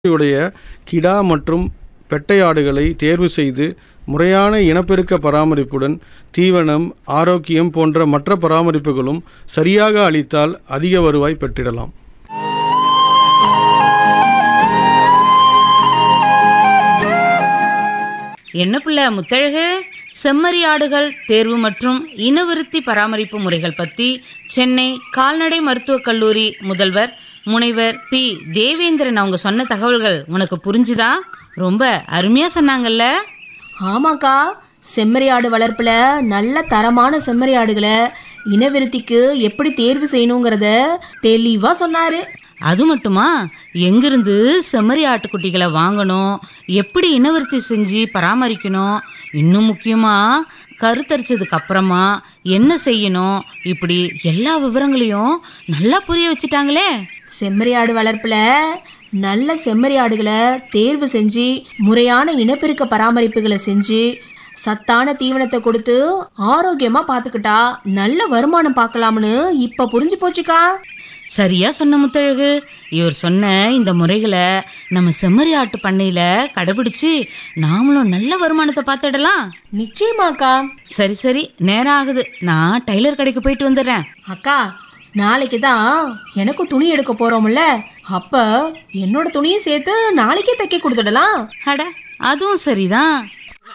உடைய கிடா மற்றும் பெட்டை ஆடுகளை தேர்வு செய்து முறையான இனப்பெருக்க பராமரிப்புடன் தீவனம் ஆரோக்கியம் போன்ற மற்ற பராமரிப்புகளும் சரியாக அளித்தால் அதிக வருவாய் பெற்றிடலாம் என்ன பிள்ளை முத்தழகு செம்மறி ஆடுகள் தேர்வு மற்றும் இனவிருத்தி பராமரிப்பு முறைகள் பத்தி சென்னை கால்நடை மருத்துவக் கல்லூரி முதல்வர் முனைவர் பி தேவேந்திரன் அவங்க சொன்ன தகவல்கள் உனக்கு புரிஞ்சுதா ரொம்ப அருமையா சொன்னாங்கல்ல ஆமாக்கா செம்மறி ஆடு வளர்ப்புல நல்ல தரமான செம்மறி ஆடுகளை இனவிருத்திக்கு எப்படி தேர்வு செய்யணுங்கிறத தெளிவா சொன்னாரு அது மட்டுமா எங்கிருந்து செம்மறி ஆட்டுக்குட்டிகளை வாங்கணும் எப்படி இனவிருத்தி செஞ்சு பராமரிக்கணும் இன்னும் முக்கியமா கருத்தரிச்சதுக்கு அப்புறமா என்ன செய்யணும் இப்படி எல்லா விவரங்களையும் நல்லா புரிய வச்சுட்டாங்களே செம்மறி ஆடு வளர்ப்புல நல்ல செம்மறி ஆடுகளை தேர்வு செஞ்சு முறையான இனப்பெருக்க பராமரிப்புகளை செஞ்சு சத்தான தீவனத்தை கொடுத்து ஆரோக்கியமா பார்த்துக்கிட்டா நல்ல வருமானம் பார்க்கலாம்னு இப்ப புரிஞ்சு போச்சுக்கா சரியா சொன்ன முத்தழகு இவர் சொன்ன இந்த முறைகளை நம்ம செம்மறி ஆட்டு பண்ணையில கடைபிடிச்சு நாமளும் நல்ல வருமானத்தை பார்த்துடலாம் நிச்சயமாக்கா சரி சரி நேரம் ஆகுது நான் டைலர் கடைக்கு போயிட்டு வந்துடுறேன் அக்கா நாளைக்கு தான் எனக்கும் துணி எடுக்க போறோம்ல அப்ப என்னோட துணியை சேர்த்து நாளைக்கே தைக்க கொடுத்துடலாம் அட அதுவும் சரிதான்